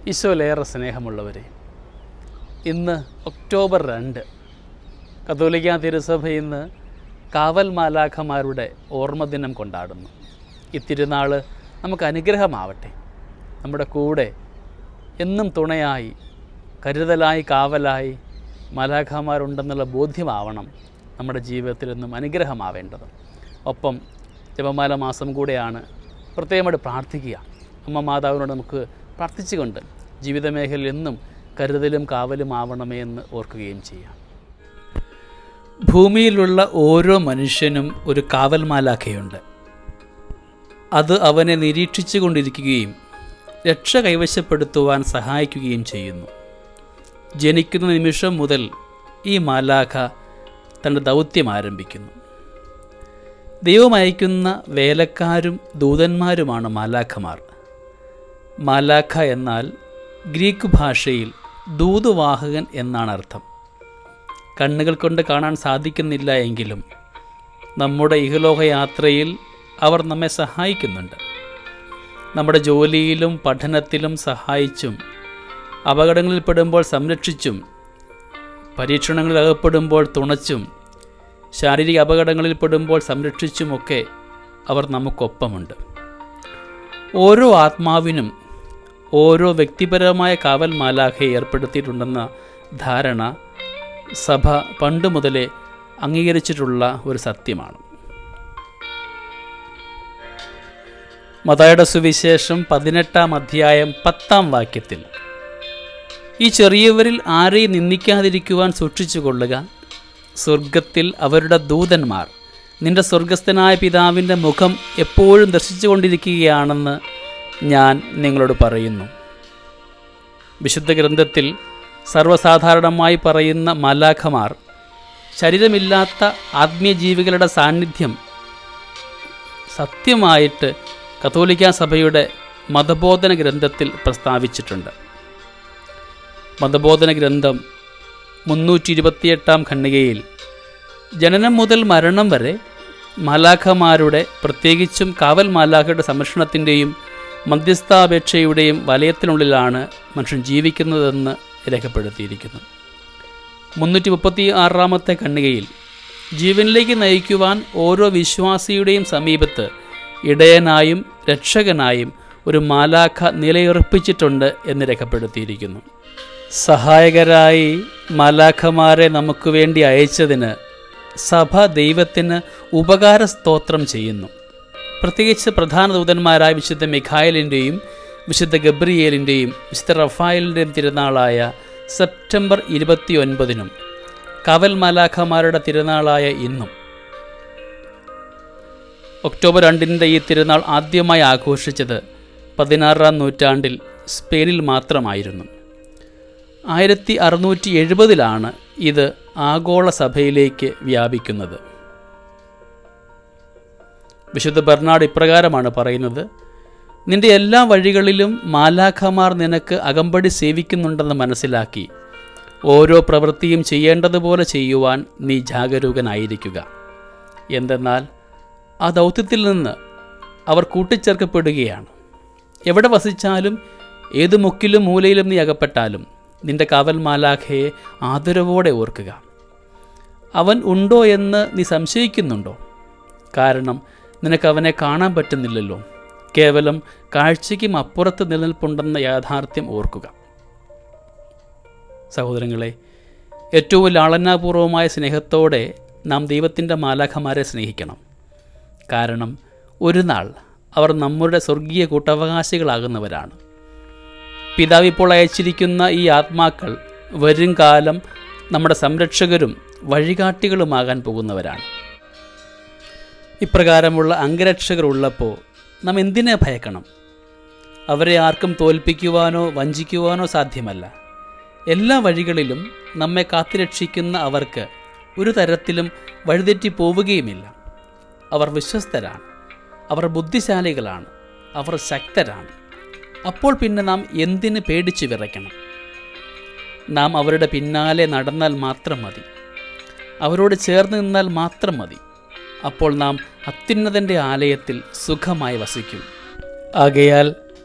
ഈശോയിലേറെ സ്നേഹമുള്ളവരെ ഇന്ന് ഒക്ടോബർ രണ്ട് കത്തോലിക്ക തിരുസഭ ഇന്ന് കാവൽ മാലാഖമാരുടെ ഓർമ്മദിനം കൊണ്ടാടുന്നു ഈ തിരുനാൾ നമുക്ക് അനുഗ്രഹമാവട്ടെ നമ്മുടെ കൂടെ എന്നും തുണയായി കരുതലായി കാവലായി മാലാഖമാരുണ്ടെന്നുള്ള ബോധ്യമാവണം നമ്മുടെ ജീവിതത്തിൽ എന്നും അനുഗ്രഹമാവേണ്ടത് ഒപ്പം ജപമാല മാസം കൂടെയാണ് പ്രത്യേകമായിട്ട് പ്രാർത്ഥിക്കുക അമ്മ മാതാവിനോട് നമുക്ക് പ്രാർത്ഥിച്ചുകൊണ്ട് ജീവിത മേഖലയിൽ എന്നും കരുതലും കാവലും ആവണമേ എന്ന് ഓർക്കുകയും ചെയ്യാം ഭൂമിയിലുള്ള ഓരോ മനുഷ്യനും ഒരു കാവൽ മാലാഖയുണ്ട് അത് അവനെ നിരീക്ഷിച്ചു കൊണ്ടിരിക്കുകയും രക്ഷ കൈവശപ്പെടുത്തുവാൻ സഹായിക്കുകയും ചെയ്യുന്നു ജനിക്കുന്ന നിമിഷം മുതൽ ഈ മാലാഖ തൻ്റെ ദൗത്യം ആരംഭിക്കുന്നു ദൈവം അയക്കുന്ന വേലക്കാരും ദൂതന്മാരുമാണ് മാലാഖമാർ മാലാഖ എന്നാൽ ഗ്രീക്ക് ഭാഷയിൽ ദൂതുവാഹകൻ എന്നാണ് അർത്ഥം കണ്ണുകൾ കൊണ്ട് കാണാൻ സാധിക്കുന്നില്ല എങ്കിലും നമ്മുടെ ഇഹലോക യാത്രയിൽ അവർ നമ്മെ സഹായിക്കുന്നുണ്ട് നമ്മുടെ ജോലിയിലും പഠനത്തിലും സഹായിച്ചും അപകടങ്ങളിൽ പെടുമ്പോൾ സംരക്ഷിച്ചും പരീക്ഷണങ്ങളിൽ അകപ്പെടുമ്പോൾ തുണച്ചും ശാരീരിക അപകടങ്ങളിൽ പെടുമ്പോൾ സംരക്ഷിച്ചുമൊക്കെ അവർ നമുക്കൊപ്പമുണ്ട് ഓരോ ആത്മാവിനും ഓരോ വ്യക്തിപരമായ കാവൽ മാലാഖയെ ഏർപ്പെടുത്തിയിട്ടുണ്ടെന്ന ധാരണ സഭ പണ്ട് മുതലേ അംഗീകരിച്ചിട്ടുള്ള ഒരു സത്യമാണ് മതായുടെ സുവിശേഷം പതിനെട്ടാം അധ്യായം പത്താം വാക്യത്തിൽ ഈ ചെറിയവരിൽ ആരെയും നിന്ദിക്കാതിരിക്കുവാൻ സൂക്ഷിച്ചു കൊള്ളുക സ്വർഗത്തിൽ അവരുടെ ദൂതന്മാർ നിന്റെ സ്വർഗസ്ഥനായ പിതാവിൻ്റെ മുഖം എപ്പോഴും ദർശിച്ചു കൊണ്ടിരിക്കുകയാണെന്ന് ഞാൻ നിങ്ങളോട് പറയുന്നു വിശുദ്ധ ഗ്രന്ഥത്തിൽ സർവ്വസാധാരണമായി പറയുന്ന മലാഖമാർ ശരീരമില്ലാത്ത ആത്മീയ ജീവികളുടെ സാന്നിധ്യം സത്യമായിട്ട് കത്തോലിക്ക സഭയുടെ മതബോധന ഗ്രന്ഥത്തിൽ പ്രസ്താവിച്ചിട്ടുണ്ട് മതബോധന ഗ്രന്ഥം മുന്നൂറ്റി ഇരുപത്തിയെട്ടാം ഖണ്ഡികയിൽ ജനനം മുതൽ മരണം വരെ മാലാഖമാരുടെ പ്രത്യേകിച്ചും കാവൽ മാലാഖയുടെ സംരക്ഷണത്തിൻ്റെയും മധ്യസ്ഥാപേക്ഷയുടെയും വലയത്തിനുള്ളിലാണ് മനുഷ്യൻ ജീവിക്കുന്നതെന്ന് രേഖപ്പെടുത്തിയിരിക്കുന്നു മുന്നൂറ്റി മുപ്പത്തി ആറാമത്തെ ഖണ്ഡികയിൽ ജീവനിലേക്ക് നയിക്കുവാൻ ഓരോ വിശ്വാസിയുടെയും സമീപത്ത് ഇടയനായും രക്ഷകനായും ഒരു മാലാഖ നിലയുറപ്പിച്ചിട്ടുണ്ട് എന്ന് രേഖപ്പെടുത്തിയിരിക്കുന്നു സഹായകരായി മാലാഖമാരെ നമുക്ക് വേണ്ടി അയച്ചതിന് സഭ ദൈവത്തിന് ഉപകാര സ്തോത്രം ചെയ്യുന്നു പ്രത്യേകിച്ച് പ്രധാന ദൂതന്മാരായ വിശുദ്ധ മിഖായലിൻ്റെയും വിശുദ്ധ ഗബ്രിയേലിൻ്റെയും വിശുദ്ധ റഫായലിൻ്റെയും തിരുനാളായ സെപ്റ്റംബർ ഇരുപത്തി ഒൻപതിനും കവൽ മാലാഖമാരുടെ തിരുനാളായ ഇന്നും ഒക്ടോബർ രണ്ടിൻ്റെ ഈ തിരുനാൾ ആദ്യമായി ആഘോഷിച്ചത് പതിനാറാം നൂറ്റാണ്ടിൽ സ്പെയിനിൽ മാത്രമായിരുന്നു ആയിരത്തി അറുന്നൂറ്റി എഴുപതിലാണ് ഇത് ആഗോള സഭയിലേക്ക് വ്യാപിക്കുന്നത് വിശുദ്ധ ബർണാഡ് ഇപ്രകാരമാണ് പറയുന്നത് നിന്റെ എല്ലാ വഴികളിലും മാലാഖമാർ നിനക്ക് അകമ്പടി സേവിക്കുന്നുണ്ടെന്ന് മനസ്സിലാക്കി ഓരോ പ്രവൃത്തിയും ചെയ്യേണ്ടതുപോലെ ചെയ്യുവാൻ നീ ജാഗരൂകനായിരിക്കുക എന്തെന്നാൽ ആ ദൗത്യത്തിൽ നിന്ന് അവർ കൂട്ടിച്ചേർക്കപ്പെടുകയാണ് എവിടെ വസിച്ചാലും ഏത് മുക്കിലും മൂലയിലും നീ അകപ്പെട്ടാലും നിന്റെ കാവൽ മാലാഖയെ ആദരവോടെ ഓർക്കുക അവൻ ഉണ്ടോ എന്ന് നീ സംശയിക്കുന്നുണ്ടോ കാരണം നിനക്ക് അവനെ കാണാൻ പറ്റുന്നില്ലല്ലോ കേവലം കാഴ്ചയ്ക്കും അപ്പുറത്ത് നിലനിൽപ്പുണ്ടെന്ന യാഥാർത്ഥ്യം ഓർക്കുക സഹോദരങ്ങളെ ഏറ്റവും ലാളനാപൂർവമായ സ്നേഹത്തോടെ നാം ദൈവത്തിൻ്റെ മാലാഖമാരെ സ്നേഹിക്കണം കാരണം ഒരു നാൾ അവർ നമ്മുടെ സ്വർഗീയ കൂട്ടവകാശികളാകുന്നവരാണ് പിതാവ് ഇപ്പോൾ അയച്ചിരിക്കുന്ന ഈ ആത്മാക്കൾ വരും കാലം നമ്മുടെ സംരക്ഷകരും വഴികാട്ടികളുമാകാൻ പോകുന്നവരാണ് ഇപ്രകാരമുള്ള അംഗരക്ഷകർ ഉള്ളപ്പോൾ നാം എന്തിനെ ഭയക്കണം അവരെ ആർക്കും തോൽപ്പിക്കുവാനോ വഞ്ചിക്കുവാനോ സാധ്യമല്ല എല്ലാ വഴികളിലും നമ്മെ കാത്തുരക്ഷിക്കുന്ന അവർക്ക് ഒരു തരത്തിലും വഴിതെറ്റി പോവുകയുമില്ല അവർ വിശ്വസ്തരാണ് അവർ ബുദ്ധിശാലികളാണ് അവർ ശക്തരാണ് അപ്പോൾ പിന്നെ നാം എന്തിന് പേടിച്ചു വിറയ്ക്കണം നാം അവരുടെ പിന്നാലെ നടന്നാൽ മാത്രം മതി അവരോട് ചേർന്ന് നിന്നാൽ മാത്രം മതി അപ്പോൾ നാം അത്യുന്നതൻ്റെ ആലയത്തിൽ സുഖമായി വസിക്കും ആകയാൽ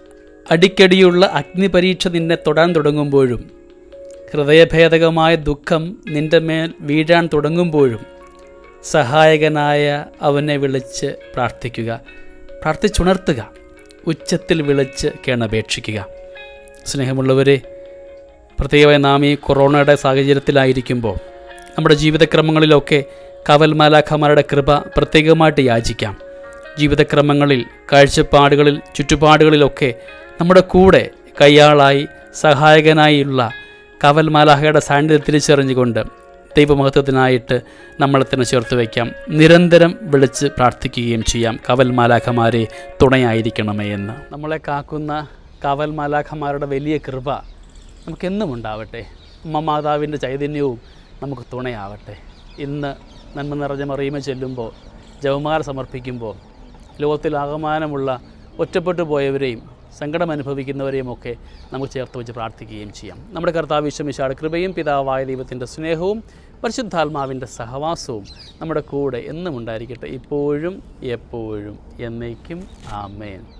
അടിക്കടിയുള്ള അഗ്നിപരീക്ഷ നിന്നെ തൊടാൻ തുടങ്ങുമ്പോഴും ഹൃദയഭേദകമായ ദുഃഖം നിന്റെ മേൽ വീഴാൻ തുടങ്ങുമ്പോഴും സഹായകനായ അവനെ വിളിച്ച് പ്രാർത്ഥിക്കുക പ്രാർത്ഥിച്ചുണർത്തുക ഉച്ചത്തിൽ വിളിച്ച് കേണപേക്ഷിക്കുക സ്നേഹമുള്ളവരെ പ്രത്യേകമായി നാം ഈ കൊറോണയുടെ സാഹചര്യത്തിലായിരിക്കുമ്പോൾ നമ്മുടെ ജീവിതക്രമങ്ങളിലൊക്കെ കവൽ മാലാഖമാരുടെ കൃപ പ്രത്യേകമായിട്ട് യാചിക്കാം ജീവിതക്രമങ്ങളിൽ കാഴ്ചപ്പാടുകളിൽ ചുറ്റുപാടുകളിലൊക്കെ നമ്മുടെ കൂടെ കയ്യാളായി സഹായകനായുള്ള കവൽ മാലാഹയുടെ സാന്നിധ്യം തിരിച്ചറിഞ്ഞുകൊണ്ട് ദൈവമഹത്വത്തിനായിട്ട് നമ്മളെ തന്നെ ചേർത്ത് വയ്ക്കാം നിരന്തരം വിളിച്ച് പ്രാർത്ഥിക്കുകയും ചെയ്യാം കവൽ മാലാഖമാരെ തുണയായിരിക്കണമേ എന്ന് നമ്മളെ കാക്കുന്ന കവൽ മാലാഖമാരുടെ വലിയ കൃപ നമുക്കെന്നും ഉണ്ടാവട്ടെ അമ്മ മാതാവിൻ്റെ ചൈതന്യവും നമുക്ക് തുണയാവട്ടെ ഇന്ന് നന്മ നിറഞ്ഞ മറിയുമ ചെല്ലുമ്പോൾ ജവമാല സമർപ്പിക്കുമ്പോൾ ലോകത്തിലാകമാനമുള്ള ഒറ്റപ്പെട്ടു പോയവരെയും സങ്കടം അനുഭവിക്കുന്നവരെയും ഒക്കെ നമുക്ക് ചേർത്ത് വെച്ച് പ്രാർത്ഥിക്കുകയും ചെയ്യാം നമ്മുടെ കർത്താവ് വിശ്വമിശാട് കൃപയും പിതാവായ ദൈവത്തിൻ്റെ സ്നേഹവും പരിശുദ്ധാത്മാവിൻ്റെ സഹവാസവും നമ്മുടെ കൂടെ എന്നും ഉണ്ടായിരിക്കട്ടെ ഇപ്പോഴും എപ്പോഴും എന്നേക്കും ആമേൻ